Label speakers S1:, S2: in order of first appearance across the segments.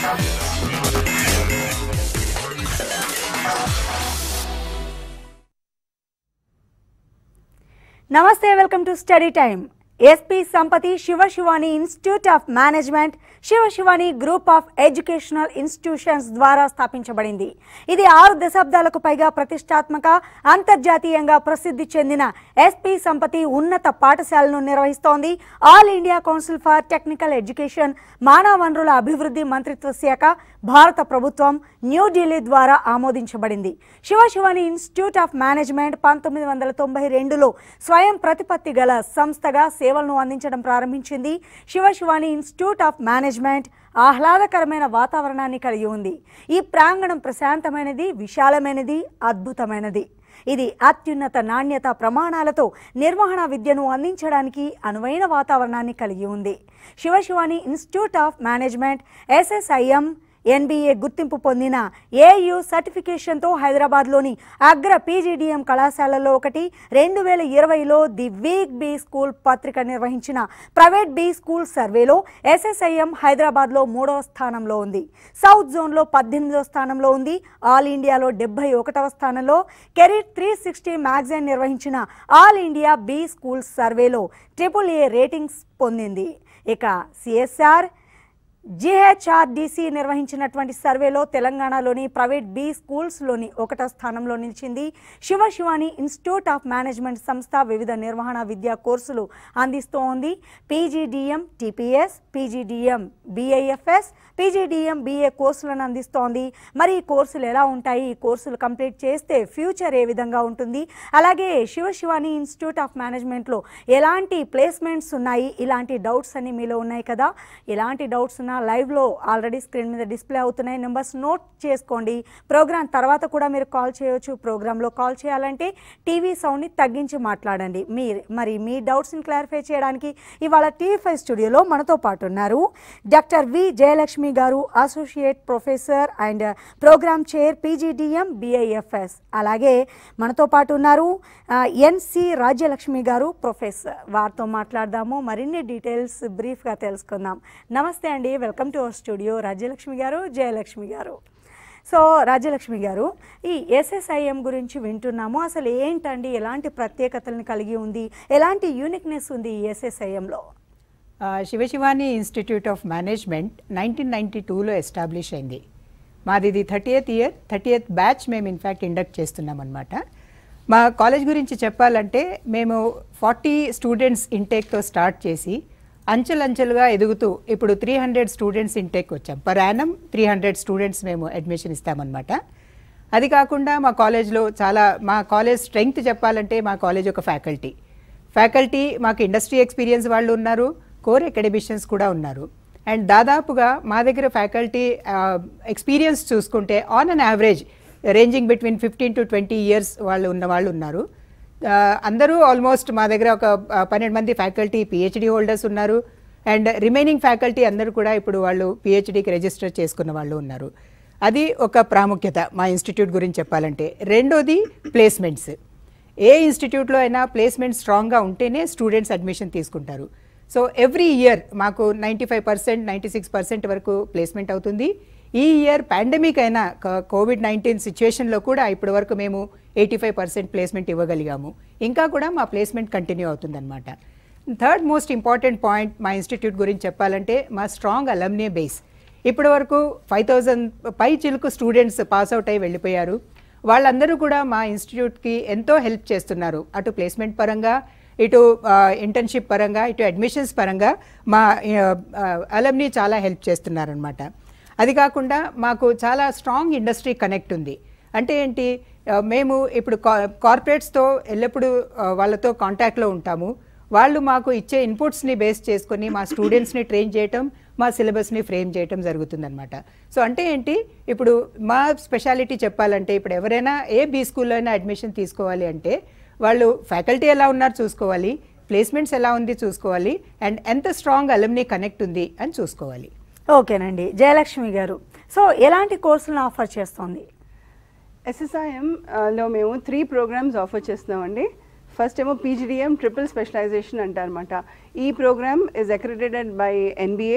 S1: నమస్తే welcome to study time S P Sampathi Shiva Shivani institute of management Shiva Shivani group of educational institutions ద్వారా స్థాపించబడింది ఇది ఆరు దశాబ్దాలకు పైగా ప్రతిష్టాత్మక అంతర్జాతీయంగా ప్రసిద్ధి చెందిన ఎస్పీ సంపతి ఉన్నత పాఠశాలను నిర్వహిస్తోంది all India council for technical education మానవ వనరుల అభివృద్ధి మంత్రిత్వ శాఖ భారత ప్రభుత్వం న్యూఢిల్లీ ద్వారా ఆమోదించబడింది Shiva Shivani institute of management పంతొమ్మిది వందల తొంభై రెండులో స్వయం ప్రతిపత్తి గల సంస్థగా సేవలను అందించడం ప్రారంభించింది Shiva Shivani institute of management ఆహ్లాదకరమైన వాతావరణాన్ని కలిగి ఉంది ఈ ప్రాంగణం ప్రశాంతమైనది విశాలమైనది అద్భుతమైనది ఇది అత్యున్నత నాణ్యత ప్రమాణాలతో నిర్వహణ విద్యను అందించడానికి అనువైన వాతావరణాన్ని కలిగి ఉంది Sivasivani institute of management SSIM NBA గుర్తింపు పొందిన ఏయు సర్టిఫికేషన్తో హైదరాబాద్లోని అగ్ర పీజీడీఎం కళాశాలలో ఒకటి రెండు వేల ఇరవైలో ది వీక్ బీ స్కూల్ పత్రిక నిర్వహించిన ప్రైవేట్ బీ స్కూల్ సర్వేలో ఎస్ఎస్ఐఎం హైదరాబాద్లో మూడవ స్థానంలో ఉంది సౌత్ జోన్లో పద్దెనిమిదవ స్థానంలో ఉంది ఆల్ ఇండియాలో డెబ్బై ఒకటవ స్థానంలో కెరీర్ త్రీ సిక్స్టీ మ్యాగజైన్ నిర్వహించిన ఆల్ ఇండియా బీ స్కూల్ సర్వేలో ట్రిపుల్ ఏ రేటింగ్స్ పొందింది ఇక సిఎస్ఆర్ జిహెచ్ఆర్డిసి నిర్వహించినటువంటి సర్వేలో తెలంగాణలోని ప్రైవేట్ బి స్కూల్స్లోని ఒకటో స్థానంలో నిలిచింది Shiva Shivani institute of management సంస్థ వివిధ నిర్వహణ విద్యా కోర్సులు అందిస్తోంది P G D M T P S P G D M B I F S P G D M B A కోర్సులను అందిస్తోంది మరి ఈ కోర్సులు ఎలా ఉంటాయి ఈ కోర్సులు కంప్లీట్ చేస్తే ఫ్యూచర్ ఏ విధంగా ఉంటుంది అలాగే శివ శివాని ఇన్స్టిట్యూట్ ఆఫ్ మేనేజ్మెంట్లో ఎలాంటి ప్లేస్మెంట్స్ ఉన్నాయి ఇలాంటి డౌట్స్ అన్ని మీలో ఉన్నాయి కదా ఎలాంటి డౌట్స్ ఉన్నా లైవ్లో ఆల్రెడీ స్క్రీన్ మీద డిస్ప్లే అవుతున్నాయి నెంబర్స్ నోట్ చేసుకోండి ప్రోగ్రామ్ తర్వాత కూడా మీరు కాల్ చేయొచ్చు ప్రోగ్రాంలో కాల్ చేయాలంటే టీవీ సౌండ్ని తగ్గించి మాట్లాడండి మీ మరి మీ డౌట్స్ని క్లారిఫై చేయడానికి ఇవాళ టీవీ ఫైవ్ స్టూడియోలో మనతో పాటు ఉన్నారు doctor V Jayalakshmi garu associate professor and programme chair PGDM BIFS అలాగే మనతో పాటు ఉన్నారు ఎన్సి రాజ్యలక్ష్మి గారు ప్రొఫెసర్ వారితో మాట్లాడదాము మరిన్ని డీటెయిల్స్ బ్రీఫ్గా తెలుసుకుందాం నమస్తే అండి welcome to our studio Rajyalakshmi garu Jayalakshmi గారు సో రాజ్యలక్ష్మి గారు ఈ ఎస్ఎస్ఐఎం గురించి వింటున్నాము అసలు ఏంటండి ఎలాంటి ప్రత్యేకతలను కలిగి ఉంది ఎలాంటి యూనిక్నెస్ ఉంది ఈ ఎస్ఎస్ఐఎంలో
S2: ఆ, Sivasivani institute of management nineteen ninety టూలో ఎస్టాబ్లిష్ అయింది మాది ఇది థర్టీయత్ ఇయర్ థర్టీయత్ బ్యాచ్ మేము ఇన్ఫ్యాక్ట్ ఇండక్ట్ చేస్తున్నాం అనమాట మా కాలేజ్ గురించి చెప్పాలంటే మేము ఫార్టీ స్టూడెంట్స్ ఇంటేక్తో స్టార్ట్ చేసి అంచెలంచెలుగా ఎదుగుతూ ఇప్పుడు త్రీ హండ్రెడ్ స్టూడెంట్స్ ఇంటేక్ వచ్చాం per annum three hundred students మేము అడ్మిషన్ ఇస్తామన్నమాట అది కాకుండా మా కాలేజ్లో చాలా మా కాలేజ్ స్ట్రెంగ్త్ చెప్పాలంటే మా కాలేజ్ ఒక ఫ్యాకల్టీ ఫ్యాకల్టీ మాకు ఇండస్ట్రీ ఎక్స్పీరియన్స్ వాళ్ళు ఉన్నారు కోర్ అకాడమిషియన్స్ కూడా ఉన్నారు అండ్ దాదాపుగా మా దగ్గర ఫ్యాకల్టీ ఎక్స్పీరియన్స్ చూసుకుంటే on an average ranging between fifteen to twenty years వాళ్ళు ఉన్న వాళ్ళు ఉన్నారు ఆ, అందరూ ఆల్మోస్ట్ మా దగ్గర ఒక ఆ, పన్నెండు మంది ఫ్యాకల్టీ పిహెచ్డి హోల్డర్స్ ఉన్నారు అండ్ రిమైనింగ్ ఫ్యాకల్టీ అందరూ కూడా ఇప్పుడు వాళ్ళు పిహెచ్డికి రిజిస్టర్ చేసుకున్న వాళ్ళు ఉన్నారు అది ఒక ప్రాముఖ్యత మా ఇన్స్టిట్యూట్ గురించి చెప్పాలంటే రెండోది ప్లేస్మెంట్స్ ఏ ఇన్స్టిట్యూట్లో అయినా ప్లేస్మెంట్ స్ట్రాంగ్గా ఉంటేనే స్టూడెంట్స్ అడ్మిషన్ తీసుకుంటారు సో ఎవ్రీ ఇయర్ మాకు ninety five percent ninety six percent వరకు ప్లేస్మెంట్ అవుతుంది ఈ ఇయర్ పాండమిక్ అయినా కోవిడ్ నైన్టీన్ సిచ్యువేషన్లో కూడా ఇప్పటి వరకు మేము ఎయిటీ ఫైవ్ పర్సెంట్ ప్లేస్మెంట్ ఇవ్వగలిగాము ఇంకా కూడా మా ప్లేస్మెంట్ కంటిన్యూ అవుతుందన్నమాట థర్డ్ మోస్ట్ ఇంపార్టెంట్ పాయింట్ మా ఇన్స్టిట్యూట్ గురించి చెప్పాలంటే మా స్ట్రాంగ్ అలమ్నే బేస్ ఇప్పటి వరకు ఫైవ్ థౌజండ్ పై చిలుకు స్టూడెంట్స్ పాస్ అవుట్ అయి వెళ్ళిపోయారు వాళ్ళందరూ కూడా మా ఇన్స్టిట్యూట్కి ఎంతో హెల్ప్ చేస్తున్నారు అటు ప్లేస్మెంట్ పరంగా ఇటు ఇంటర్న్షిప్ పరంగా ఇటు అడ్మిషన్స్ పరంగా మా అలమ్ని చాలా హెల్ప్ చేస్తున్నారనమాట అది కాకుండా మాకు చాలా స్ట్రాంగ్ ఇండస్ట్రీ కనెక్ట్ ఉంది అంటే ఏంటి ఆ, మేము ఇప్పుడు కార్పొరేట్స్తో ఎల్లప్పుడూ ఆ, వాళ్ళతో కాంటాక్ట్లో ఉంటాము వాళ్ళు మాకు ఇచ్చే ఇన్పుట్స్ని బేస్ చేసుకొని మా స్టూడెంట్స్ని ట్రైన్ చేయటం మా సిలబస్ని ఫ్రేమ్ చేయటం జరుగుతుందన్నమాట సో అంటే ఏంటి ఇప్పుడు మా స్పెషాలిటీ చెప్పాలంటే ఇప్పుడు ఎవరైనా ఏ బీ స్కూల్లో అయినా అడ్మిషన్ తీసుకోవాలి అంటే వాళ్ళు ఫ్యాకల్టీ ఎలా ఉన్నారు చూసుకోవాలి ప్లేస్మెంట్స్ ఎలా ఉంది చూసుకోవాలి అండ్ ఎంత స్ట్రాంగ్ అలమ్ని కనెక్ట్ ఉంది అని చూసుకోవాలి
S1: ఓకేనండి జయలక్ష్మి గారు సో ఎలాంటి కోర్సులను ఆఫర్ చేస్తోంది
S3: ఎస్ఎస్ఐఎం లో మేము త్రీ ప్రోగ్రామ్స్ ఆఫర్ చేస్తున్నామండి ఫస్ట్ ఏమో పీజీడిఎం ట్రిపుల్ స్పెషలైజేషన్ అంటారనమాట ఈ programme is accredited by NBA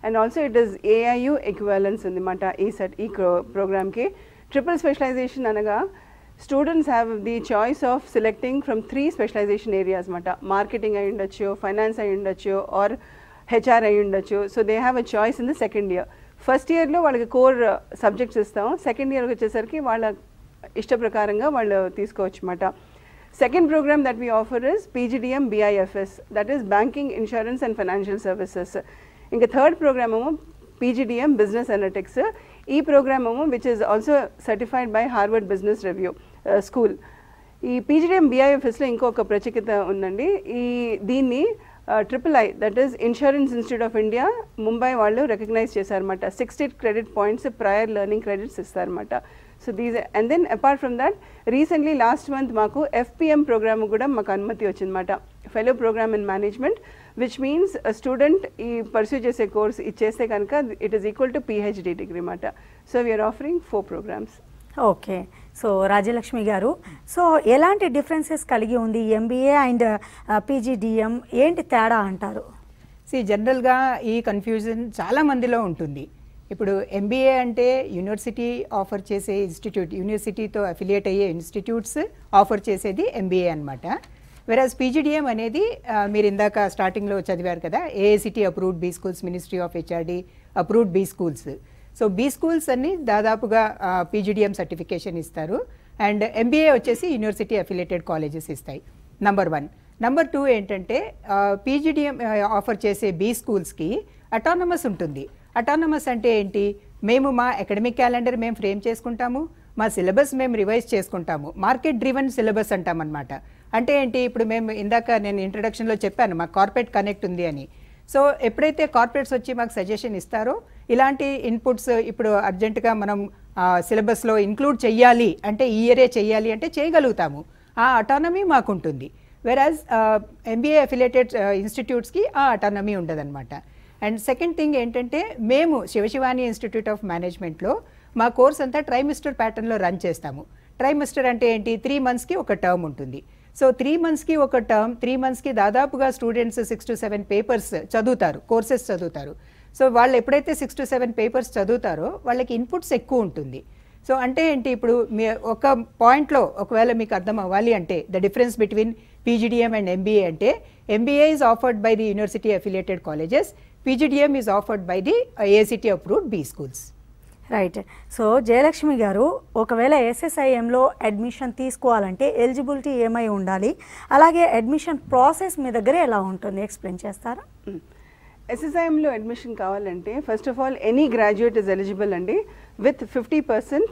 S3: and also it is AIU equivalence ఉందన్నమాట ఈ సెట్ ఈ ప్రోగ్రామ్కి ట్రిపుల్ స్పెషలైజేషన్ అనగా students have the choice of selecting from three specialisation areas అనమాట మార్కెటింగ్ అయి ఉండొచ్చు ఫైనాన్స్ అయి ఉండొచ్చు ఆర్ హెచ్ఆర్ అయి ఉండొచ్చు so they have a choice in the second year first ఇయర్లో వాళ్ళకి కోర్ సబ్జెక్ట్స్ ఇస్తాం సెకండ్ ఇయర్కి వచ్చేసరికి వాళ్ళ ఇష్ట ప్రకారంగా వాళ్ళు తీసుకోవచ్చు అన్నమాట second programme that we offer is PGDM BIFS that is banking insurance and financial services ఇంకా థర్డ్ ప్రోగ్రామ్ ఏమో పీజీడిఎం బిజినెస్ అనలిటిక్స్ ఈ ప్రోగ్రామ్ ఏమో which is also certified by Harvard business review school ఈ పీజీడిఎం బిఐఎఫ్ఎస్లో ఇంకొక ప్రత్యేకత ఉందండి ఈ దీన్ని triple I that is insurance institute of India Mumbai వాళ్ళు రికగ్నైజ్ చేశారన్నమాట sixty credit points prior learning credits ఇస్తారన్నమాట so these and then apart from that recently last month మాకు ఎఫ్పిఎం ప్రోగ్రామ్ కూడా మాకు అనుమతి వచ్చిందన్నమాట fellow programme in management which means student ఈ pursue చేసే కోర్స్ ఇచ్చేస్తే కనుక it is equal to PhD degree అన్నమాట so we are offering four programmes
S1: okay so Rajyalakshmi garu so ఎలాంటి డిఫరెన్సెస్ కలిగి ఉంది ఎంబీఏ అండ్ పీజీడిఎం ఏంటి తేడా అంటారు
S2: సి జనరల్గా ఈ కన్ఫ్యూజన్ చాలా మందిలో ఉంటుంది ఇప్పుడు ఎంబీఏ అంటే యూనివర్సిటీ ఆఫర్ చేసే ఇన్స్టిట్యూట్ యూనివర్సిటీతో అఫిలియేట్ అయ్యే ఇన్స్టిట్యూట్స్ ఆఫర్ చేసేది ఎంబీఏ అనమాట వెరాజ్ పీజీడిఎం అనేది ఆ, మీరు ఇందాక స్టార్టింగ్లో చదివారు కదా AICTE approved B schools ministry of HRD approved B schools so B schools అన్ని దాదాపుగా పీజీడిఎం సర్టిఫికేషన్ ఇస్తారు అండ్ ఎంబీఏ వచ్చేసి యూనివర్సిటీ అఫిలియేటెడ్ కాలేజెస్ ఇస్తాయి నంబర్ వన్ నంబర్ టూ ఏంటంటే పీజీడిఎం ఆఫర్ చేసే బీ స్కూల్స్కి అటానమస్ ఉంటుంది అటానమస్ అంటే ఏంటి మేము మా అకాడమిక్ క్యాలెండర్ మేము ఫ్రేమ్ చేసుకుంటాము మా సిలబస్ మేము రివైజ్ చేసుకుంటాము మార్కెట్ డ్రివెన్ సిలబస్ అంటామన్నమాట అంటే ఏంటి ఇప్పుడు మేము ఇందాక నేను ఇంట్రడక్షన్లో చెప్పాను మా కార్పొరేట్ కనెక్ట్ ఉంది అని సో ఎప్పుడైతే కార్పొరేట్స్ వచ్చి మాకు సజెషన్ ఇస్తారో ఇలాంటి ఇన్పుట్స్ ఇప్పుడు అర్జెంటుగా మనం సిలబస్లో ఇంక్లూడ్ చెయ్యాలి అంటే ఈ ఇయరే చెయ్యాలి అంటే చేయగలుగుతాము ఆ అటానమీ మాకుంటుంది వెరాజ్ ఎంబీఏ అఫిలియేటెడ్ ఇన్స్టిట్యూట్స్కి ఆ అటానమీ ఉండదన్నమాట అండ్ సెకండ్ థింగ్ ఏంటంటే మేము శివశివాని ఇన్స్టిట్యూట్ ఆఫ్ మేనేజ్మెంట్లో మా కోర్స్ అంతా ట్రైమిస్టర్ ప్యాటర్న్లో రన్ చేస్తాము ట్రైమిస్టర్ అంటే ఏంటి త్రీ మంత్స్కి ఒక టర్మ్ ఉంటుంది సో త్రీ మంత్స్కి ఒక టర్మ్ త్రీ మంత్స్కి దాదాపుగా students six to seven papers చదువుతారు కోర్సెస్ చదువుతారు సో వాళ్ళు ఎప్పుడైతే సిక్స్ టు సెవెన్ పేపర్స్ చదువుతారో వాళ్ళకి ఇన్పుట్స్ ఎక్కువ ఉంటుంది సో అంటే ఏంటి ఇప్పుడు మీ ఒక పాయింట్లో ఒకవేళ మీకు అర్థం అవ్వాలి అంటే the difference between PGDM and MBA అంటే MBA is offered by the university affiliated colleges PGDM is offered by the AICTE approved B schools
S1: right so Jayalakshmi garu ఒకవేళ ఎస్ఎస్ఐఎంలో అడ్మిషన్ తీసుకోవాలంటే ఎలిజిబిలిటీ ఏమై ఉండాలి అలాగే అడ్మిషన్ ప్రాసెస్ మీ దగ్గర ఎలా ఉంటుంది ఎక్స్ప్లెయిన్ చేస్తారా
S3: ఎస్ఎస్ఐఎంలో అడ్మిషన్ కావాలంటే first of all any graduate is eligible అండి విత్ ఫిఫ్టీ పర్సెంట్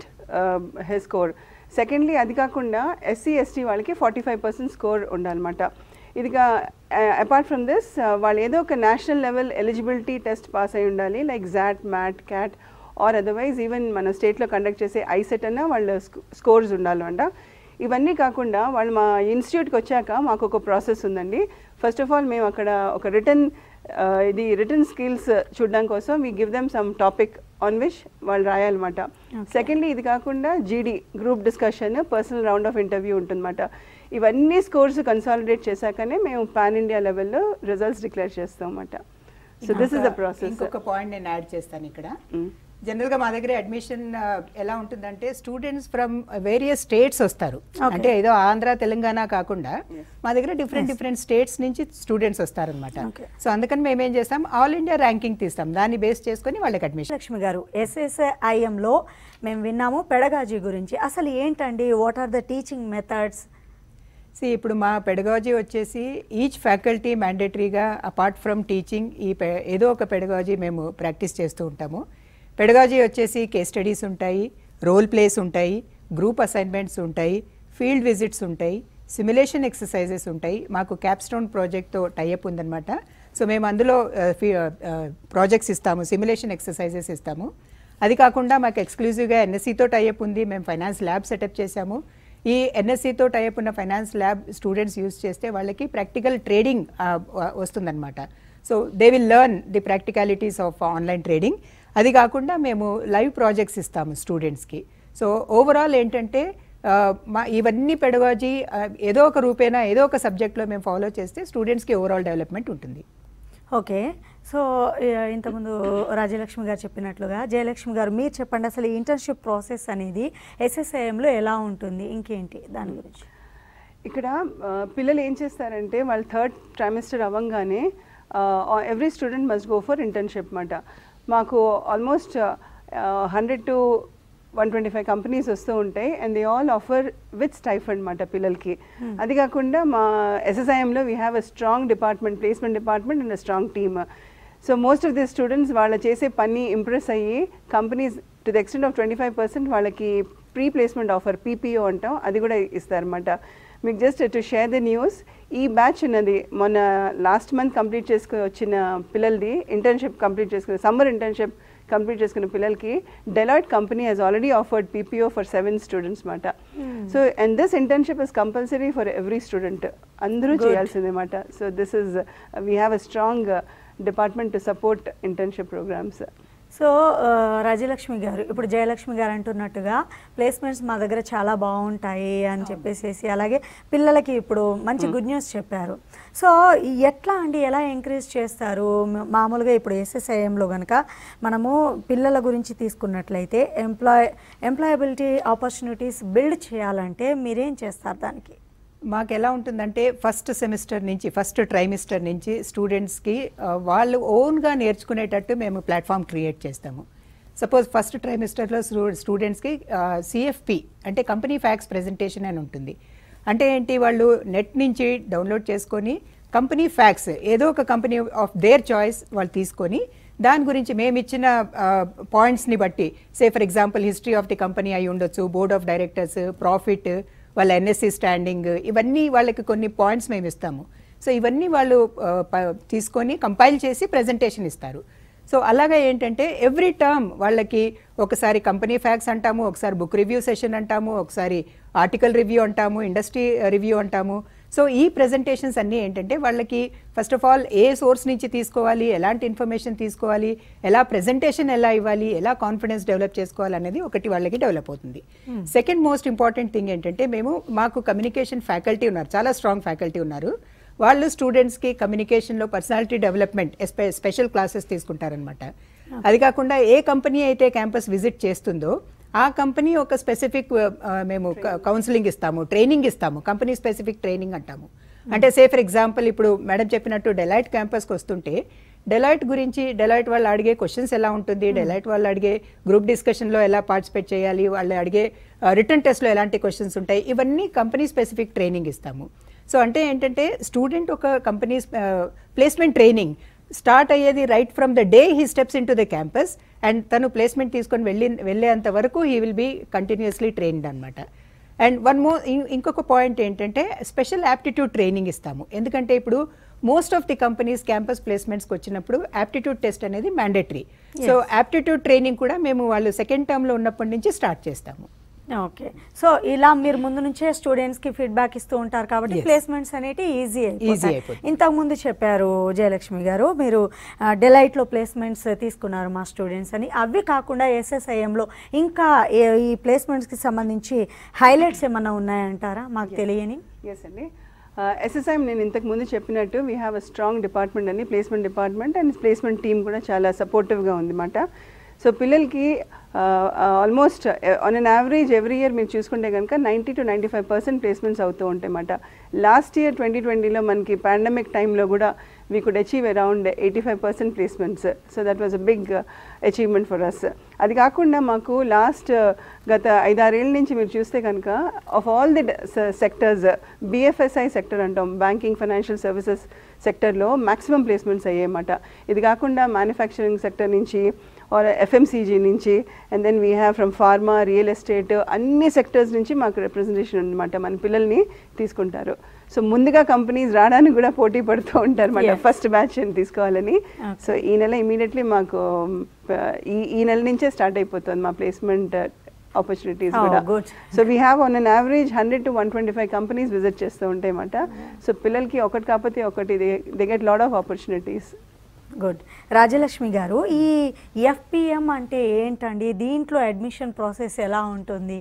S3: హె స్కోర్ సెకండ్లీ అది కాకుండా ఎస్సీ ఎస్టీ వాళ్ళకి ఫార్టీ ఫైవ్ పర్సెంట్ స్కోర్ ఉండాలన్నమాట ఇదిగా అపార్ట్ ఫ్రమ్ దిస్ వాళ్ళు ఏదో ఒక national level eligibility test pass అయి ఉండాలి like XAT MAT CAT or otherwise even మన స్టేట్లో కండక్ట్ చేసే ఐసెట్ అన్న వాళ్ళ స్కోర్స్ ఉండాలంట ఇవన్నీ కాకుండా వాళ్ళు మా ఇన్స్టిట్యూట్కి వచ్చాక మాకు ఒక ప్రాసెస్ ఉందండి ఫస్ట్ ఆఫ్ ఆల్ మేము అక్కడ ఒక రిటర్న్ ఇది రిటర్న్ స్కిల్స్ చూడడం కోసం we give them some topic on which వాళ్ళు రాయాలన్నమాట సెకండ్లీ ఇది కాకుండా GD group discussion personal round of interview ఉంటుందన్నమాట ఇవన్నీ స్కోర్స్ కన్సాలిడేట్ చేశాకనే మేము పాన్ ఇండియా లెవెల్లో రిజల్ట్స్ డిక్లేర్ చేస్తాం అన్నమాట so this is the process
S2: ఇంకొక పాయింట్ నేను యాడ్ చేస్తాను ఇక్కడ జనరల్గా మా దగ్గర అడ్మిషన్ ఎలా ఉంటుందంటే స్టూడెంట్స్ ఫ్రమ్ వేరియస్ స్టేట్స్ వస్తారు
S1: Okay.
S2: అంటే ఏదో ఆంధ్ర తెలంగాణ కాకుండా మా దగ్గర డిఫరెంట్ డిఫరెంట్ స్టేట్స్ నుంచి స్టూడెంట్స్ వస్తారనమాట
S1: Okay.
S2: సో అందుకని మేము ఏం చేస్తాం ఆల్ ఇండియా ర్యాంకింగ్ తీస్తాం దాన్ని బేస్ చేసుకొని వాళ్ళకి అడ్మిషన్
S1: లక్ష్మి గారు ఎస్ఎస్ఐఎంలో మేము విన్నాము పెడగాజీ గురించి అసలు ఏంటండి what are the teaching methods
S2: సి ఇప్పుడు మా పెడగాజీ వచ్చేసి ఈచ్ ఫ్యాకల్టీ మ్యాండేటరీగా అపార్ట్ ఫ్రమ్ టీచింగ్ ఈ పె- ఏదో ఒక పెడగాజీ మేము ప్రాక్టీస్ చేస్తూ ఉంటాము పెడగాజీ వచ్చేసి కేస్ స్టడీస్ ఉంటాయి రోల్ ప్లేస్ ఉంటాయి గ్రూప్ అసైన్మెంట్స్ ఉంటాయి ఫీల్డ్ విజిట్స్ ఉంటాయి సిమ్యులేషన్ ఎక్సర్సైజెస్ ఉంటాయి మాకు క్యాప్స్టోన్ ప్రాజెక్ట్తో టైఅప్ ఉందన్నమాట సో మేము అందులో ప్రాజెక్ట్స్ ఇస్తాము సిమ్యులేషన్ ఎక్సర్సైజెస్ ఇస్తాము అది కాకుండా మాకు ఎక్స్క్లూజివ్గా ఎన్ఎస్సితో టైఅప్ ఉంది మేము ఫైనాన్స్ ల్యాబ్ సెటప్ చేశాము ఈ ఎన్ఎస్సితో టైప్ ఉన్న ఫైనాన్స్ ల్యాబ్ స్టూడెంట్స్ యూస్ చేస్తే వాళ్ళకి ప్రాక్టికల్ ట్రేడింగ్ వస్తుందన్నమాట so they will learn the practicalities of online trading అది కాకుండా మేము లైవ్ ప్రాజెక్ట్స్ ఇస్తాము స్టూడెంట్స్కి సో ఓవరాల్ ఏంటంటే ఆ, మా ఇవన్నీ పెడగాజీ ఏదో ఒక రూపేనా ఏదో ఒక సబ్జెక్ట్లో మేము ఫాలో చేస్తే స్టూడెంట్స్కి ఓవరాల్ డెవలప్మెంట్ ఉంటుంది
S1: ఓకే సో ఇ- ఇంతకుముందు రాజలక్ష్మి గారు చెప్పినట్లుగా జయలక్ష్మి గారు మీరు చెప్పండి అసలు ఈ ఇంటర్న్షిప్ ప్రాసెస్ అనేది ఎస్ఎస్ఐఎంలో ఎలా ఉంటుంది ఇంకేంటి దాని గురించి
S3: ఇక్కడ ఆ, పిల్లలు ఏం చేస్తారంటే వాళ్ళు థర్డ్ ట్రైమిస్టర్ అవ్వంగానే every student must go for internship మాట మాకు almost hundred to one twenty five companies వస్తూ ఉంటాయి and they all offer with stipend మాట పిల్లలకి అది కాకుండా మా ఎస్ఎస్ఐఎంలో we have a strong department placement department and a strong team so most of the students వాళ్ళ చేసే పని ఇంప్రెస్ అయ్యి companies to the extent of twenty five percent వాళ్ళకి ప్రీ ప్లేస్మెంట్ ఆఫర్ పీపీఓ అంటాం అది కూడా ఇస్తారన్నమాట మీకు just to share the news ఈ బ్యాచ్ ఉన్నది మొన్న లాస్ట్ మంత్ కంప్లీట్ చేసుకుని వచ్చిన పిల్లలది ఇంటర్న్షిప్ కంప్లీట్ చేసుకుని సమ్మర్ ఇంటర్న్షిప్ కంప్లీట్ చేసుకున్న పిల్లలకి Deloitte company has already offered PPO for seven students మాట so and this internship is compulsory for every student అందరూ
S1: Good.
S3: చేయాల్సిందే మాట so this is we have a strong department to support internship programmes
S1: so ఆ, రాజలక్ష్మి గారు ఇప్పుడు జయలక్ష్మి గారు అంటున్నట్టుగా placements మా దగ్గర చాలా బాగుంటాయి అని చెప్పేసి అలాగే పిల్లలకి ఇప్పుడు మంచి గుడ్ న్యూస్ చెప్పారు సో ఎట్లా అండి ఎలా ఎంకరేజ్ చేస్తారు మ- మామూలుగా ఇప్పుడు ఎస్ఎస్ఐఎంలో కనుక మనము పిల్లల గురించి తీసుకున్నట్లయితే ఎంప్లాయ్ ఎంప్లాయబిలిటీ ఆపర్చునిటీస్ బిల్డ్ చేయాలంటే మీరేం చేస్తారు దానికి
S2: మాకు ఎలా ఉంటుందంటే ఫస్ట్ సెమిస్టర్ నుంచి ఫస్ట్ ట్రైమిస్టర్ నుంచి స్టూడెంట్స్కి ఆ, వాళ్ళు ఓన్గా నేర్చుకునేటట్టు మేము ప్లాట్ఫామ్ క్రియేట్ చేస్తాము సపోజ్ ఫస్ట్ ట్రైమిస్టర్లో స్టూడెంట్స్కి సిఎఫ్పి అంటే కంపెనీ ఫ్యాక్స్ ప్రెజెంటేషన్ అని ఉంటుంది అంటే ఏంటి వాళ్ళు నెట్ నుంచి డౌన్లోడ్ చేసుకొని కంపెనీ ఫ్యాక్స్ ఏదో ఒక కంపెనీ ఆఫ్ దేర్ చాయిస్ వాళ్ళు తీసుకొని దాని గురించి మేము ఇచ్చిన పాయింట్స్ని బట్టి say for example history of the company అయి ఉండొచ్చు బోర్డ్ ఆఫ్ డైరెక్టర్స్ ప్రాఫిట్ వాళ్ళ ఎన్ఎస్సి స్టాండింగ్ ఇవన్నీ వాళ్ళకి కొన్ని పాయింట్స్ మేము ఇస్తాము సో ఇవన్నీ వాళ్ళు ఆ, ప- తీసుకొని కంపైల్ చేసి ప్రెజెంటేషన్ ఇస్తారు సో అలాగా ఏంటంటే ఎవ్రీ టర్మ్ వాళ్ళకి ఒకసారి కంపెనీ ఫ్యాక్స్ అంటాము ఒకసారి బుక్ రివ్యూ సెషన్ అంటాము ఒకసారి ఆర్టికల్ రివ్యూ అంటాము ఇండస్ట్రీ రివ్యూ అంటాము సో ఈ ప్రెజెంటేషన్స్ అన్నీ ఏంటంటే వాళ్ళకి first of all a source నుంచి తీసుకోవాలి ఎలాంటి ఇన్ఫర్మేషన్ తీసుకోవాలి ఎలా ప్రెజెంటేషన్ ఎలా ఇవ్వాలి ఎలా కాన్ఫిడెన్స్ డెవలప్ చేసుకోవాలి అనేది ఒకటి వాళ్ళకి డెవలప్ అవుతుంది సెకండ్ మోస్ట్ ఇంపార్టెంట్ థింగ్ ఏంటంటే మేము మాకు కమ్యూనికేషన్ ఫ్యాకల్టీ ఉన్నారు చాలా స్ట్రాంగ్ ఫ్యాకల్టీ ఉన్నారు వాళ్ళు స్టూడెంట్స్కి కమ్యూనికేషన్లో పర్సనాలిటీ డెవలప్మెంట్ స్పెషల్ క్లాసెస్ తీసుకుంటారనమాట అది కాకుండా ఏ కంపెనీ అయితే క్యాంపస్ విజిట్ చేస్తుందో ఆ కంపెనీ ఒక స్పెసిఫిక్ మేము కౌన్సిలింగ్ ఇస్తాము ట్రైనింగ్ ఇస్తాము కంపెనీ స్పెసిఫిక్ ట్రైనింగ్ అంటాము అంటే సే ఫర్ ఎగ్జాంపుల్ ఇప్పుడు మేడం చెప్పినట్టు డెలైట్ క్యాంపస్కి వస్తుంటే డెలైట్ గురించి డెలైట్ వాళ్ళు అడిగే క్వశ్చన్స్ ఎలా ఉంటుంది డెలైట్ వాళ్ళు అడిగే గ్రూప్ డిస్కషన్లో ఎలా పార్టిసిపేట్ చేయాలి వాళ్ళు అడిగే రిటర్న్ టెస్ట్లో ఎలాంటి క్వశ్చన్స్ ఉంటాయి ఇవన్నీ కంపెనీ స్పెసిఫిక్ ట్రైనింగ్ ఇస్తాము సో అంటే ఏంటంటే స్టూడెంట్ ఒక కంపెనీ ప్లేస్మెంట్ ట్రైనింగ్ స్టార్ట్ అయ్యేది right from the day he steps in to the campus and తను ప్లేస్మెంట్ తీసుకొని వెళ్ళి వెళ్ళేంత వరకు he will be continuously trained అనమాట అండ్ వన్ మోర్ ఇంకొక పాయింట్ ఏంటంటే స్పెషల్ యాప్టిట్యూడ్ ట్రైనింగ్ ఇస్తాము ఎందుకంటే ఇప్పుడు most of the companies campus ప్లేస్మెంట్స్కి వచ్చినప్పుడు యాప్టిట్యూడ్ టెస్ట్ అనేది మ్యాండేటరీ సో యాప్టిట్యూడ్ ట్రైనింగ్ కూడా మేము వాళ్ళు సెకండ్ టర్మ్లో ఉన్నప్పటి నుంచి స్టార్ట్ చేస్తాము
S1: ఓకే సో ఇలా మీరు ముందు నుంచే స్టూడెంట్స్ కి ఫీడ్బ్యాక్ ఇస్తూ ఉంటారు కాబట్టి
S2: Yes.
S1: ప్లేస్మెంట్స్ అనేవి ఈజీ
S2: Easy అయిపోతాయి.
S1: ఇంతకు ముందు చెప్పారు జయలక్ష్మి గారు మీరు డెలైట్ లో ప్లేస్మెంట్స్ తీసుకున్నారు మా స్టూడెంట్స్ అని అవి కాకుండా SSIM లో ఇంకా ఏ- ఈ ప్లేస్మెంట్స్ కి సంబంధించి హైలైట్స్ ఏమన్నా ఉన్నాయంటారా మాకు తెలియని
S3: ఎస్ అండి ఎస్ఎస్ఐఎం నేను ఇంతకు ముందు చెప్పినట్టు we have a strong department అని placement department and placement team కూడా చాలా సపోర్టివ్గా ఉందన్నమాట సో పిల్లలకి almost on an average every year మీరు చూసుకుంటే కనుక ninety to ninety five percent placements అవుతూ ఉంటాయి అన్నమాట లాస్ట్ ఇయర్ ట్వంటీ ట్వంటీలో మనకి పాండమిక్ టైంలో కూడా we could achieve around eighty five percent placements so that was a big achievement for us అది కాకుండా మాకు లాస్ట్ గత ఐదారేళ్ళ నుంచి మీరు చూస్తే కనుక of all the sectors BFSI sector అంటాం బ్యాంకింగ్ ఫైనాన్షియల్ సర్వీసెస్ సెక్టర్లో మ్యాక్సిమం ప్లేస్మెంట్స్ అయ్యాయన్నమాట ఇది కాకుండా మ్యానుఫ్యాక్చరింగ్ సెక్టర్ నుంచి ఆర్ ఎఫ్ఎంసీజీ నుంచి and then we have from pharma real estate అన్ని సెక్టర్స్ నుంచి మాకు రిప్రజెంటేషన్ ఉందన్నమాట మన పిల్లల్ని తీసుకుంటారు సో ముందుగా కంపెనీస్ రావడానికి కూడా పోటీ పడుతూ ఉంటారు మన
S1: Yes.
S3: ఫస్ట్ బ్యాచ్ తీసుకోవాలని
S1: Okay.
S3: సో ఈ నెల ఇమీడియట్లీ మాకు ఆ, ఈ ఈ నెల నుంచే స్టార్ట్ అయిపోతుంది మా ప్లేస్మెంట్ ఆపర్చునిటీస్
S1: Oh,
S3: కూడా
S1: good.
S3: So we have on an average hundred to one twenty five companies visit చేస్తూ ఉంటాయి అన్నమాట సో పిల్లలకి ఒకటి కాకపోతే ఒకటి they get lot of opportunities
S1: good Rajalakshmi garu ఈ ఎఫ్పిఎం అంటే ఏంటండి దీంట్లో అడ్మిషన్ ప్రాసెస్ ఎలా ఉంటుంది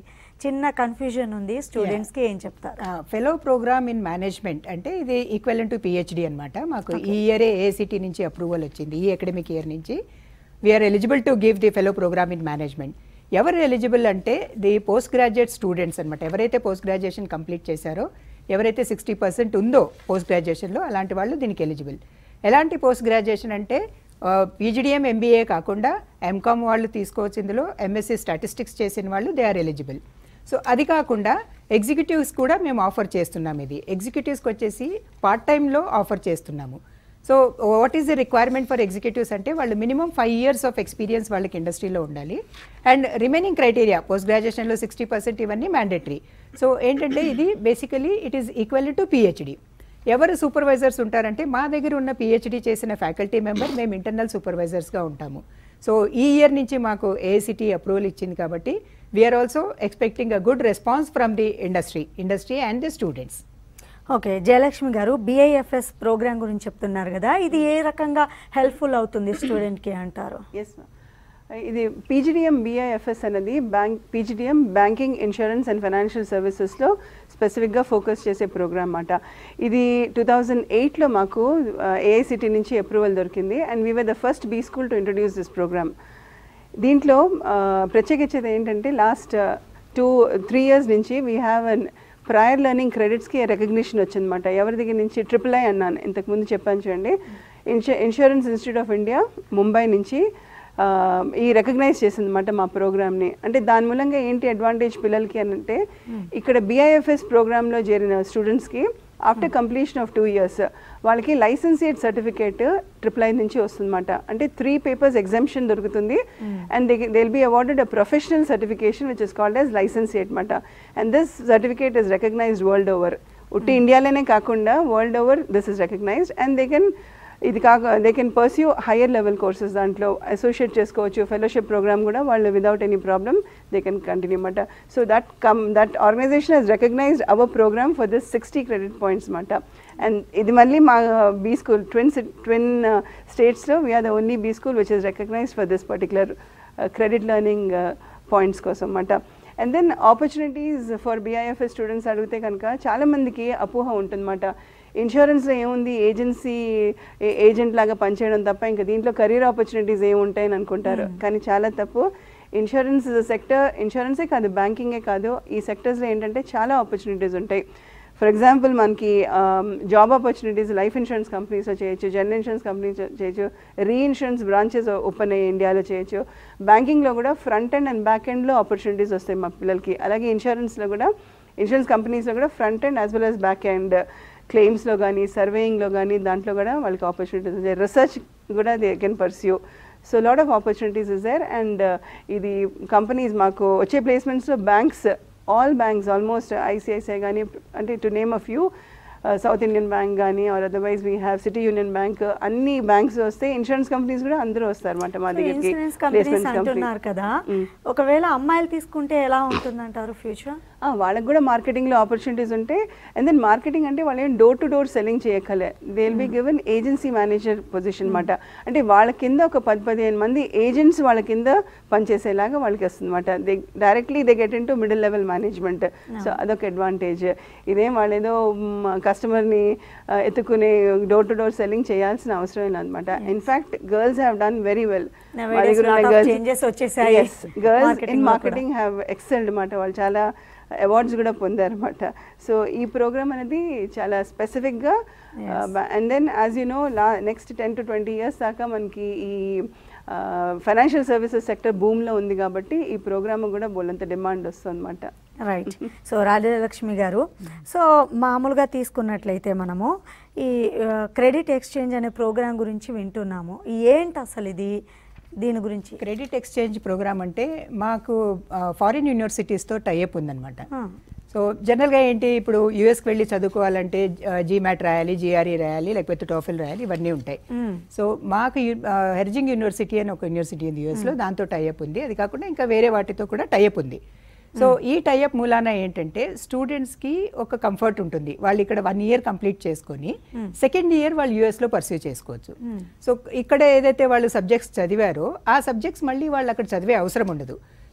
S1: చిన్న కన్ఫ్యూజన్ ఉంది స్టూడెంట్స్ కి ఏం చెప్తారు
S2: ఫెలో ప్రోగ్రామ్ ఇన్ మేనేజ్మెంట్ అంటే ఇది ఈక్వల్ టు పిహెచ్డి అనమాట మాకు ఈ ఇయరే ఏసిటీ నుంచి అప్రూవల్ వచ్చింది ఈ అకాడమిక్ ఇయర్ నుంచి we're eligible to give the fellow programme in management ఎవరు ఎలిజిబుల్ అంటే ది పోస్ట్ గ్రాడ్యుయేట్ స్టూడెంట్స్ అనమాట ఎవరైతే పోస్ట్ గ్రాడ్యుయేషన్ కంప్లీట్ చేశారో ఎవరైతే సిక్స్టీ పర్సెంట్ ఉందో పోస్ట్ గ్రాడ్యుయేషన్లో అలాంటి వాళ్ళు దీనికి ఎలిజిబుల్ ఎలాంటి పోస్ట్ గ్రాడ్యుయేషన్ అంటే పీజీడిఎం ఎంబీఏ కాకుండా ఎంకామ్ వాళ్ళు తీసుకోవచ్చు ఇందులో ఎంఎస్సీ స్టాటిస్టిక్స్ చేసిన వాళ్ళు దే ఆర్ ఎలిజిబుల్ సో అది కాకుండా ఎగ్జిక్యూటివ్స్ కూడా మేము ఆఫర్ చేస్తున్నాం ఇది ఎగ్జిక్యూటివ్స్కి వచ్చేసి పార్ట్ టైంలో ఆఫర్ చేస్తున్నాము so what is the requirement for executives అంటే వాళ్ళు minimum five years of experience వాళ్ళకి ఇండస్ట్రీలో ఉండాలి అండ్ రిమైనింగ్ క్రైటీరియా పోస్ట్ గ్రాడ్యుయేషన్లో సిక్స్టీ పర్సెంట్ ఇవన్నీ మ్యాండేటరీ సో ఏంటంటే ఇది basically it is equal to PhD ఎవరు సూపర్వైజర్స్ ఉంటారంటే మా దగ్గర ఉన్న పిహెచ్డి చేసిన ఫ్యాకల్టీ మెంబర్ మేము ఇంటర్నల్ సూపర్వైజర్స్గా ఉంటాము సో ఈ ఇయర్ నుంచి మాకు ఏఐసిటీ అప్రూవల్ ఇచ్చింది కాబట్టి we're also expecting a good response from the industry industry and the students
S1: okay Jayalakshmi garu BIFS programme గురించి చెప్తున్నారు కదా ఇది ఏ రకంగా హెల్ప్ఫుల్ అవుతుంది స్టూడెంట్ కి అంటారు
S3: ఎస్ ఇది పీజీడిఎం బిఐఎఫ్ఎస్ అనేది bank PGDM banking insurance and financial సర్వీసెస్లో స్పెసిఫిక్గా ఫోకస్ చేసే ప్రోగ్రామ్ అన్నమాట ఇది టూ థౌజండ్ ఎయిట్లో మాకు ఏఐసిటీ నుంచి అప్రూవల్ దొరికింది and we were the first B school to introduce this programme దీంట్లో ఆ, ప్రత్యేకించేది ఏంటంటే లాస్ట్ టూ త్రీ ఇయర్స్ నుంచి we have an prior learning క్రెడిట్స్కి రికగ్నిషన్ వచ్చిందన్నమాట ఎవరి దగ్గర నుంచి ట్రిపుల్ ఐ అన్నాను ఇంతకుముందు చెప్పాను చూడండి ఇన్షూ insurance institute of India Mumbai నుంచి ఆ, ఈ రికగ్నైజ్ చేసిందన్నమాట మా ప్రోగ్రామ్ని అంటే దాని మూలంగా ఏంటి అడ్వాంటేజ్ పిల్లలకి అని అంటే ఇక్కడ బిఐఎఫ్ఎస్ ప్రోగ్రాంలో చేరిన స్టూడెంట్స్కి after completion of two years వాళ్ళకి లైసెన్సియేట్ సర్టిఫికేట్ ట్రిపుల్ ఐ నుంచి వస్తుందన్నమాట అంటే త్రీ పేపర్స్ ఎగ్జామ్షన్ దొరుకుతుంది and they they will be awarded a professional certification which is called as licentiate అనమాట and this certificate is recognised world over ఉట్టి ఇండియాలోనే కాకుండా world over this is recognised and they can ఇది కాక they can pursue higher level courses దాంట్లో associate చేసుకోవచ్చు fellowship programme కూడా వాళ్ళు without any problem they can continue అనమాట so that come that organisation has recognised our programme for this sixty credit points అనమాట and ఇది మళ్ళీ మా బీ స్కూల్ ట్విన్ ట్విన్ స్టేట్స్లో we're the only B school which is recognised for this particular credit learning points కోసం అన్నమాట and then opportunities for BIFS students అడిగితే కనుక చాలామందికి అపోహ ఉంటుందన్నమాట ఇన్సూరెన్స్లో ఏముంది ఏజెన్సీ ఏజెంట్ లాగా పనిచేయడం తప్ప ఇంకా దీంట్లో కెరీర్ ఆపర్చునిటీస్ ఏముంటాయని అనుకుంటారు కానీ చాలా తప్పు ఇన్సూరెన్స్ సెక్టర్ ఇన్సూరెన్సే కాదు బ్యాంకింగే కాదు ఈ సెక్టర్స్లో ఏంటంటే చాలా ఆపర్చునిటీస్ ఉంటాయి ఫర్ ఎగ్జాంపుల్ మనకి జాబ్ ఆపర్చునిటీస్ లైఫ్ ఇన్సూరెన్స్ కంపెనీస్లో చేయొచ్చు జనరల్ ఇన్సూరెన్స్ కంపెనీస్ చేయొచ్చు రీ ఇన్సూరెన్స్ బ్రాంచెస్ ఓపెన్ అయ్యి ఇండియాలో చేయొచ్చు బ్యాంకింగ్లో కూడా ఫ్రంట్ ఎండ్ అండ్ బ్యాక్ ఎండ్లో ఆపర్చునిటీస్ వస్తాయి మా పిల్లలకి అలాగే ఇన్సూరెన్స్లో కూడా ఇన్సూరెన్స్ కంపెనీస్లో కూడా front end as well as back end క్లెయిమ్స్లో కానీ సర్వేయింగ్లో కానీ దాంట్లో కూడా వాళ్ళకి ఆపర్చునిటీస్ ఉంటాయి రీసెర్చ్ కూడా they can pursue so lot of opportunities is there and ఇది కంపెనీస్ మాకు వచ్చే ప్లేస్మెంట్స్లో banks all banks almost ICICI కానీ అంటే to name a few South Indian bank కానీ or otherwise we have City Union Bank అన్ని banks వస్తే insurance companies కూడా అందరూ వస్తారు అనమాట మా దగ్గరికి
S1: ఇన్సూరెన్స్ కంపెనీస్
S3: placements
S1: అంటున్నారు
S3: company.
S1: కదా
S3: Mm.
S1: ఒకవేళ అమ్మాయిలు తీసుకుంటే ఎలా ఉంటుందంటారు ఫ్యూచర్
S3: ఆ, వాళ్ళకి కూడా మార్కెటింగ్లో ఆపర్చునిటీస్ ఉంటాయి అండ్ దెన్ మార్కెటింగ్ అంటే వాళ్ళు ఏం డోర్ టు డోర్ సెల్లింగ్ చేయక్కలే they will be given agency manager position అనమాట అంటే వాళ్ళ కింద ఒక పది పదిహేను మంది ఏజెంట్స్ వాళ్ళ కింద పనిచేసేలాగా వాళ్ళకి వస్తుంది అనమాట they directly they get in to middle level management so అదొక అడ్వాంటేజ్ ఇదేం వాళ్ళు ఏదో కస్టమర్ని ఎత్తుకునే డోర్ టు డోర్ సెల్లింగ్ చేయాల్సిన అవసరం లేదనమాట in fact girls have done very well
S1: Nowadays lot of changes వచ్చేసాయి.
S3: గర్ల్స్
S1: Marketing
S3: ఇన్
S1: లో కూడా.
S3: మార్కెటింగ్ హ్యావ్ ఎక్సెల్డ్ అనమాట వాళ్ళు చాలా అవార్డ్స్ కూడా పొందారన్నమాట సో ఈ ప్రోగ్రామ్ అనేది చాలా స్పెసిఫిక్గా and then as you know లా next ten to twenty years దాకా మనకి ఈ ఫైనాన్షియల్ సర్వీసెస్ సెక్టర్ భూమిలో ఉంది కాబట్టి ఈ ప్రోగ్రామ్ కూడా బోలంత డిమాండ్ వస్తుంది అనమాట
S1: రైట్ సో రాజలక్ష్మి గారు సో మామూలుగా తీసుకున్నట్లయితే మనము ఈ క్రెడిట్ ఎక్స్చేంజ్ అనే ప్రోగ్రాం గురించి వింటున్నాము ఏంటి అసలు ఇది దీని గురించి
S2: క్రెడిట్ ఎక్స్చేంజ్ ప్రోగ్రామ్ అంటే మాకు ఫారిన్ యూనివర్సిటీస్తో టైఅప్ ఉందన్నమాట
S1: ఆ,
S2: సో జనరల్గా ఏంటి ఇప్పుడు యూఎస్కి వెళ్ళి చదువుకోవాలంటే జీమాట్ రాయాలి జిఆర్ఈ రాయాలి లేకపోతే టోఫిల్ రాయాలి ఇవన్నీ ఉంటాయి
S1: మ్మ్.
S2: సో మాకు హెర్జింగ్ యూనివర్సిటీ అని ఒక యూనివర్సిటీ ఉంది యూఎస్లో దాంతో టైఅప్ ఉంది అది కాకుండా ఇంకా వేరే వాటితో కూడా టైఅప్ ఉంది సో ఈ టైఅప్ మూలాన ఏంటంటే స్టూడెంట్స్కి ఒక కంఫర్ట్ ఉంటుంది వాళ్ళు ఇక్కడ వన్ ఇయర్ కంప్లీట్ చేసుకొని సెకండ్ ఇయర్ వాళ్ళు యూఎస్లో పర్సూ చేసుకోవచ్చు సో ఇక్కడ ఏదైతే వాళ్ళు సబ్జెక్ట్స్ చదివారో ఆ సబ్జెక్ట్స్ మళ్ళీ వాళ్ళు అక్కడ చదివే అవసరం ఉండదు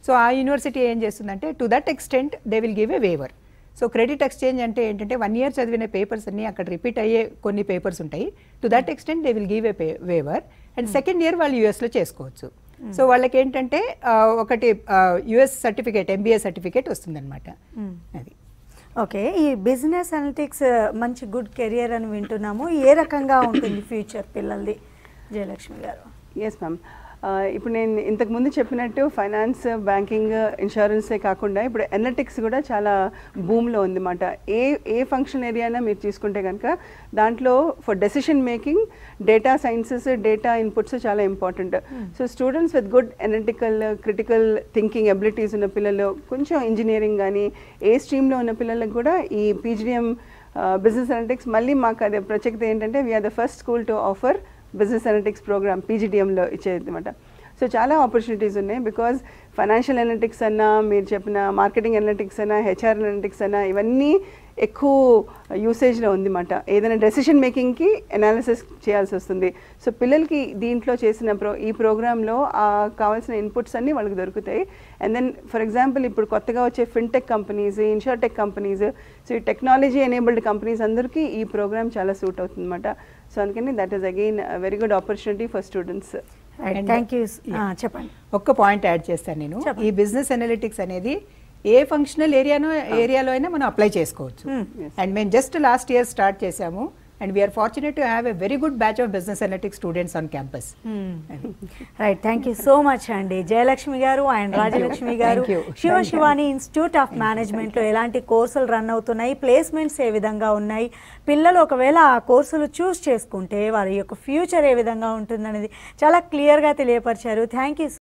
S2: సో ఆ యూనివర్సిటీ ఏం చేస్తుందంటే to that extent they will give a waiver so credit exchange అంటే ఏంటంటే వన్ ఇయర్ చదివిన పేపర్స్ అన్ని అక్కడ రిపీట్ అయ్యే కొన్ని పేపర్స్ ఉంటాయి to that extent they will give a waiver and second year వాళ్ళు యూఎస్లో చేసుకోవచ్చు సో వాళ్ళకి ఏంటంటే ఆ, ఒకటి యుఎస్ సర్టిఫికేట్ ఎంబీఏ సర్టిఫికేట్ వస్తుందన్నమాట అది
S1: ఓకే ఈ బిజినెస్ అనలిటిక్స్ మంచి గుడ్ కెరియర్ అని వింటున్నాము ఏ రకంగా ఉంటుంది ఫ్యూచర్ పిల్లలది జయలక్ష్మి గారు
S3: ఎస్ మ్యామ్ ఇప్పుడు నేను ఇంతకు ముందు చెప్పినట్టు ఫైనాన్స్ బ్యాంకింగ్ ఇన్సూరెన్సే కాకుండా ఇప్పుడు ఎనలిటిక్స్ కూడా చాలా భూమిలో ఉందన్నమాట ఏ ఏ ఫంక్షన్ ఏరియానా మీరు తీసుకుంటే కనుక దాంట్లో for decision making data sciences data inputs చాలా important so students with good analytical critical thinking abilities ఉన్న పిల్లలు కొంచెం ఇంజనీరింగ్ కానీ ఏ స్ట్రీమ్లో ఉన్న పిల్లలకు కూడా ఈ పీజీడిఎం బిజినెస్ అనలిటిక్స్ మళ్ళీ మాకు అదే ప్రత్యేకత ఏంటంటే we're the first school to offer business analytics programme పీజీడిఎంలో ఇచ్చేది అనమాట సో చాలా ఆపర్చునిటీస్ ఉన్నాయి బికాజ్ ఫైనాన్షియల్ అనలిటిక్స్ అన్నా మీరు చెప్పిన మార్కెటింగ్ అనలిటిక్స్ అన్నా హెచ్ఆర్ అనలిటిక్స్ అన్నా ఇవన్నీ ఎక్కువ యూసేజ్లో ఉందన్నమాట ఏదైనా డెసిషన్ మేకింగ్కి అనాలిసిస్ చేయాల్సి వస్తుంది సో పిల్లలకి దీంట్లో చేసిన ప్రో ఈ ప్రోగ్రాంలో కావాల్సిన ఇన్పుట్స్ అన్నీ వాళ్ళకి దొరుకుతాయి అండ్ దెన్ ఫర్ ఎగ్జాంపుల్ ఇప్పుడు కొత్తగా వచ్చే fintech companies insuretech companies so ఈ టెక్నాలజీ ఎనేబుల్డ్ కంపెనీస్ అందరికీ ఈ ప్రోగ్రామ్ చాలా సూట్ అవుతుంది అనమాట సో అందుకని that is again very good opportunity for students
S2: And-
S1: thank you
S2: Yeah.
S1: చెప్పండి
S2: ఒక్క పాయింట్ యాడ్ చేస్తాను నేను
S1: చెప్పండి.
S2: ఈ బిజినెస్ అనలిటిక్స్ అనేది ఏ ఫంక్షనల్ ఏరియానో ఏరియాలో అయినా మనం అప్లై చేసుకోవచ్చు
S3: Yes.
S2: అండ్ మేము జస్ట్ లాస్ట్ ఇయర్ స్టార్ట్ చేసాము and we're fortunate to have a very good batch of business analytics students on campus
S1: right thank you so much అండి జయలక్ష్మి గారు and
S2: Thank you.
S1: Rajalakshmi garu
S2: Thank you.
S1: Shiva
S2: Thank you.
S1: Shivani institute of management లో ఎలాంటి కోర్సులు run అవుతున్నాయి placements ఏ విధంగా ఉన్నాయి పిల్లలు ఒకవేళ ఆ కోర్సులు చూస్ చేసుకుంటే వారి యొక్క ఫ్యూచర్ ఏ విధంగా ఉంటుందనేది చాలా క్లియర్గా తెలియపరిచారు థ్యాంక్ యూ